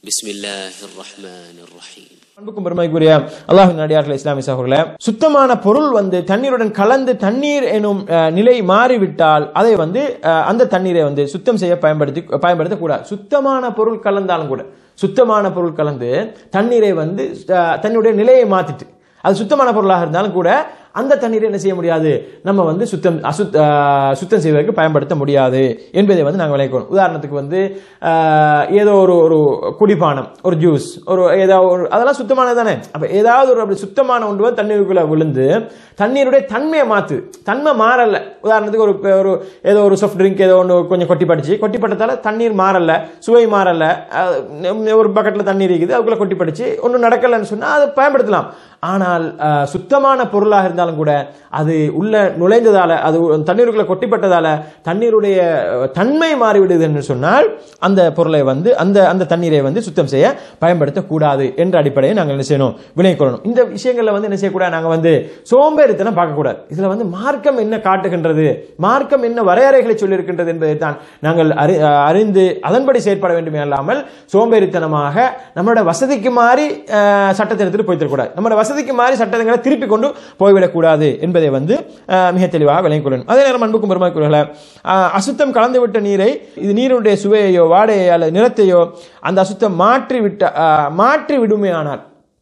بسم الله الرحمن الرحيم அன்புக்கும் பெருமைக்குரிய அல்லாஹின் நடிகார்கள் இஸ்லாமிய சகோதரர்களே சுத்தமான பொருள் வந்து தண்ணீருடன் கலந்து தண்ணீர் எனும் அஹ், நிலை மாறிவிட்டால் அதை வந்து அஹ், அந்த தண்ணீரை வந்து சுத்தம் செய்ய பயன்படுத்தி பயன்படுத்தக்கூடாது சுத்தமான பொருள் கலந்தாலும் கூட சுத்தமான பொருள் கலந்து தண்ணீரை வந்து அஹ், தன்னுடைய நிலையை மாத்திட்டு அது சுத்தமான பொருளாக இருந்தாலும் கூட அந்த தண்ணீரை என்ன செய்ய முடியாது நம்ம வந்து சுத்தம் அசுத் அஹ், சுத்தம் செய்வதற்கு பயன்படுத்த முடியாது என்பதை வந்து நாங்கள் விளைவிக்கணும் உதாரணத்துக்கு வந்து அஹ், ஏதோ ஒரு ஒரு குடிபானம் ஒரு ஜூஸ் ஒரு ஏதோ ஒரு அதெல்லாம் சுத்தமானது தானே அப்போ ஏதாவது ஒரு அப்படி சுத்தமான ஒன்று வந்து தண்ணீருக்குள்ள விழுந்து தண்ணீருடைய தன்மையை மாற்று தன்மை மாறல உதாரணத்துக்கு ஒரு ஒரு ஏதோ ஒரு சாஃப்ட் ட்ரிங்க் ஏதோ ஒன்று கொஞ்சம் கொட்டி படிச்சு கொட்டி பட்டதால தண்ணீர் மாறல சுவை மாறல அஹ், ஒரு பக்கெட்டில் தண்ணீர் இருக்குது அதுக்குள்ள கொட்டி படிச்சு ஒன்றும் நடக்கலைன்னு சொன்னால் அதை பயன்படுத்தலாம் ஆனால் அஹ், சுத்தமான பொருளாக இருந்தாலும் கூட அது உள்ள நுழைந்ததால அது தண்ணீருக்குள்ள கொட்டிப்பட்டதால தண்ணீருடைய அஹ், தன்மை மாறிவிடுதுன்னு சொன்னால் அந்த பொருளை வந்து அந்த அந்த தண்ணீரை வந்து சுத்தம் செய்ய பயன்படுத்தக்கூடாது என்ற அடிப்படையை நாங்கள் என்ன செய்யணும் வினை கொள்ளணும் இந்த விஷயங்களில் வந்து என்ன செய்யக்கூடாது நாங்கள் வந்து சோம்பேறித்தனம் பார்க்கக்கூடாது இதில் வந்து மார்க்கம் என்ன காட்டுகின்றது மார்க்கம் என்ன வரையறைகளை சொல்லியிருக்கின்றது என்பதை தான் நாங்கள் அறி அஹ், அறிந்து அதன்படி செயற்பட வேண்டுமே அல்லாமல் சோம்பேறித்தனமாக நம்மளோட வசதிக்கு மாறி அஹ், சட்டத்தை எடுத்துட்டு போய்த்தரக்கூடாது நம்மளோட வசதிக்கு மாறி சட்டங்களை திருப்பி கொண்டு போய்விடக்கூடாது என்பதை வந்து அஹ், மிக தெளிவாக விளங்கிக் கொள்ளணும் அதே நேரம் அன்புக்கும் பெருமாக்குறல அசுத்தம் கலந்துவிட்ட நீரை இது நீருடைய சுவையையோ வாடையோ அல்லது நிறத்தையோ அந்த அசுத்தம் மாற்றி விட்ட அஹ், மாற்றி விடுமே ஆனால்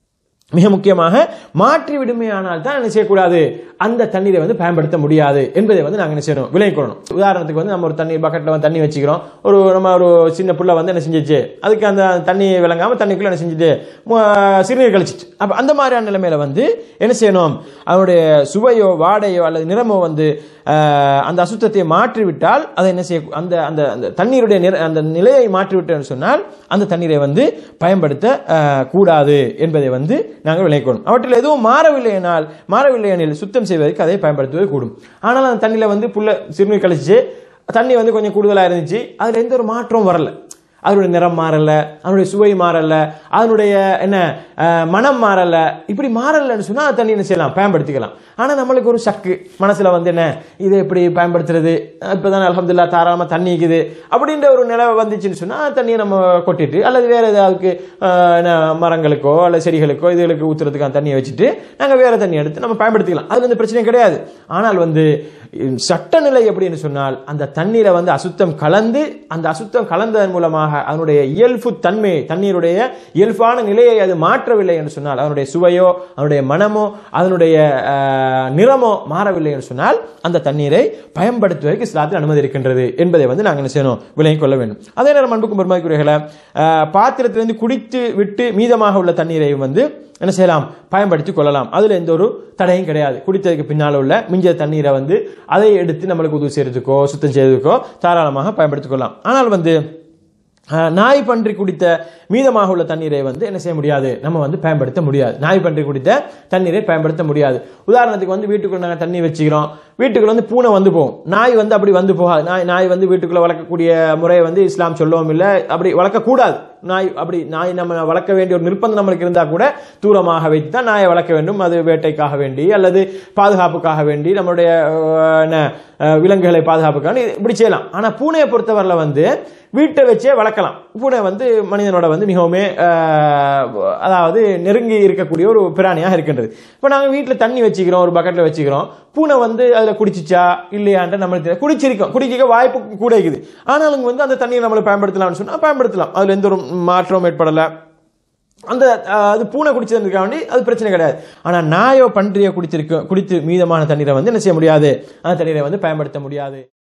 மிக முக்கியமாக மாற்றி விடுமையானால் தான் என்ன செய்யக்கூடாது அந்த தண்ணீரை வந்து பயன்படுத்த முடியாது என்பதை வந்து நாங்கள் என்ன செய்யணும் விலை கொள்ளணும் உதாரணத்துக்கு வந்து நம்ம ஒரு தண்ணி பக்கெட்டில் வந்து தண்ணி வச்சுக்கிறோம் ஒரு நம்ம ஒரு சின்ன புள்ள வந்து என்ன செஞ்சிச்சு அதுக்கு அந்த தண்ணி விளங்காமல் தண்ணிக்குள்ள என்ன செஞ்சுட்டு மு- சிறுநீர் கழிச்சிட்டு அப்போ அந்த மாதிரியான நிலைமையில வந்து என்ன செய்யணும் அவனுடைய சுவையோ வாடையோ அல்லது நிறமோ வந்து அஹ், அந்த அசுத்தத்தை மாற்றிவிட்டால் அதை என்ன செய்ய அந்த அந்த அந்த தண்ணீருடைய நிற அந்த நிலையை மாற்றிவிட்டோம்னு சொன்னால் அந்த தண்ணீரை வந்து பயன்படுத்த அஹ், கூடாது என்பதை வந்து நாங்கள் விளைக்கணும் அவற்றில் எதுவும் மாறவில்லை எனால் மாறவில்லை எனில் சுத்தம் செய்வதற்கு அதை பயன்படுத்துவது கூடும் ஆனால் அந்த தண்ணியில் வந்து புல்ல சிறுநீர் கழிச்சு தண்ணி வந்து கொஞ்சம் கூடுதலாக இருந்துச்சு அதில் எந்த ஒரு மாற்றமும் வரல அதனுடைய நிறம் மாறல அதனுடைய சுவை மாறல அதனுடைய என்ன அஹ், மனம் மாறல இப்படி மாறலன்னு சொன்னா அந்த தண்ணி என்ன செய்யலாம் பயன்படுத்திக்கலாம் ஆனா நம்மளுக்கு ஒரு சக்கு மனசுல வந்து என்ன இதை எப்படி பயன்படுத்துறது இப்பதான் அல்ஹம்துலில்லாஹ் தாராளமா தண்ணி இருக்குது அப்படின்ற ஒரு நிலை வந்துச்சுன்னு சொன்னா அந்த தண்ணியை நம்ம கொட்டிட்டு அல்லது வேற ஏதாவது அஹ், என்ன, மரங்களுக்கோ அல்லது செடிகளுக்கோ இதுகளுக்கு ஊத்துறதுக்கான தண்ணியை வச்சுட்டு நாங்க வேற தண்ணி எடுத்து நம்ம பயன்படுத்திக்கலாம் அது வந்து பிரச்சனை கிடையாது ஆனால் வந்து சட்டநிலை எப்படின்னு சொன்னால் அந்த தண்ணீரை வந்து அசுத்தம் கலந்து அந்த அசுத்தம் கலந்ததன் மூலமாக அதனுடைய இயல்பு தன்மை தண்ணீருடைய இயல்பான நிலையை அது மாற்றவில்லை என்று சொன்னால் அதனுடைய சுவையோ அதனுடைய மனமோ அதனுடைய அஹ், நிறமோ மாறவில்லை என்று சொன்னால் அந்த தண்ணீரை பயன்படுத்துவதற்கு இஸ்லாத்தில் அனுமதி இருக்கின்றது என்பதை வந்து நாங்கள் என்ன செய்யணும் விலகிக் கொள்ள வேண்டும் அதே நேரம் அன்புக்கும் பெருமாக்குரியர்களை பாத்திரத்திலிருந்து குடித்து விட்டு மீதமாக உள்ள தண்ணீரை வந்து என்ன செய்யலாம் பயன்படுத்தி கொள்ளலாம் அதுல எந்த ஒரு தடையும் கிடையாது குடித்ததுக்கு பின்னால் உள்ள மிஞ்ச தண்ணீரை வந்து அதை எடுத்து நம்மளுக்கு உதவி செய்யறதுக்கோ சுத்தம் செய்யறதுக்கோ தாராளமாக பயன்படுத்திக் கொள்ளலாம் ஆனால் வந்து அஹ், நாய் பன்றி குடித்த மீதமாக உள்ள தண்ணீரை வந்து என்ன செய்ய முடியாது நம்ம வந்து பயன்படுத்த முடியாது நாய் பன்றி குடித்த தண்ணீரை பயன்படுத்த முடியாது உதாரணத்துக்கு வந்து வீட்டுக்குள்ள நாங்கள் தண்ணி வச்சுக்கிறோம் வீட்டுக்குள்ள வந்து பூனை வந்து போகும் நாய் வந்து அப்படி வந்து போகாது நாய் நாய் வந்து வீட்டுக்குள்ள வளர்க்கக்கூடிய முறையை வந்து இஸ்லாம் சொல்லவும் இல்லை அப்படி வளர்க்கக்கூடாது நாய் அப்படி நாய் நம்ம வளர்க்க வேண்டிய ஒரு நிர்பந்தம் நம்மளுக்கு இருந்தால் கூட தூரமாக வைத்து தான் நாயை வளர்க்க வேண்டும் அது வேட்டைக்காக வேண்டி அல்லது பாதுகாப்புக்காக வேண்டி நம்மளுடைய அஹ், என்ன, அஹ், விலங்குகளை பாதுகாப்புக்காக இப்படி செய்யலாம் ஆனால் பூனையை பொறுத்தவரையில் வந்து வீட்டை வச்சே வளர்க்கலாம் பூனை வந்து மனிதனோட வந்து மிகவுமே அஹ், அதாவது நெருங்கி இருக்கக்கூடிய ஒரு பிராணியாக இருக்கின்றது இப்போ நாங்கள் வீட்டில் தண்ணி வச்சுக்கிறோம் ஒரு பக்கெட்டில் வச்சுக்கிறோம் பூனை வந்து அதில் குடிச்சிச்சா இல்லையான்ற நம்மளுக்கு தெரியாது. குடிச்சிருக்கோம் குடிக்க வாய்ப்பு கூட இருக்குது ஆனாலும் வந்து அந்த தண்ணியை நம்மளை பயன்படுத்தலாம்னு சொன்னால் பயன்படுத்தலாம் அதில் எந்த ஒரு மாற்றமும் ஏற்படலை அந்த அஹ், அது பூனை குடிச்சதுக்காக வேண்டி அது பிரச்சனை கிடையாது ஆனால் நாயோ பன்றியோ குடிச்சிருக்க குடித்து மீதமான தண்ணீரை வந்து என்ன செய்ய முடியாது அந்த தண்ணீரை வந்து பயன்படுத்த முடியாது